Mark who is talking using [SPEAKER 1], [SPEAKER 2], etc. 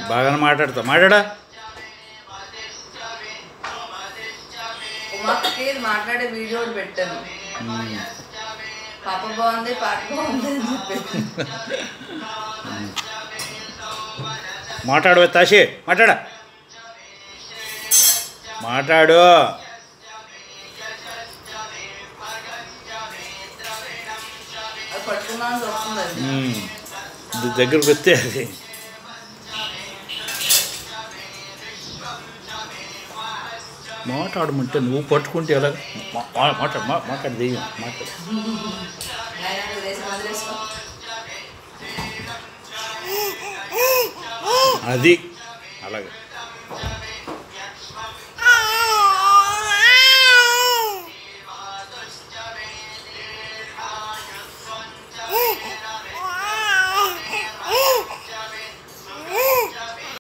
[SPEAKER 1] బాగానే మాట్లాడతా మాట్లాడా
[SPEAKER 2] ఉమాకి మాట్లాడే వీడియో ఒకటి పెట్టాను పాప బాగుంది పాట బాగుంది అని చెప్పి
[SPEAKER 1] మాట్లాడు తాషి మాట్లాడా మాట్లాడు
[SPEAKER 2] అది పట్టుకున్నాను వస్తుంది అది
[SPEAKER 1] ఉమ్. ఇది దగ్గరకు వస్తే అది మాట్లాడమంటే నువ్వు పట్టుకుంటే ఎలా మా- మా- మాట్లాడు మా- మాట్లాడు దెయ్యం మాట్లాడు
[SPEAKER 2] ఆయన వదిలేసి వదిలేసుకో
[SPEAKER 1] అది అలాగే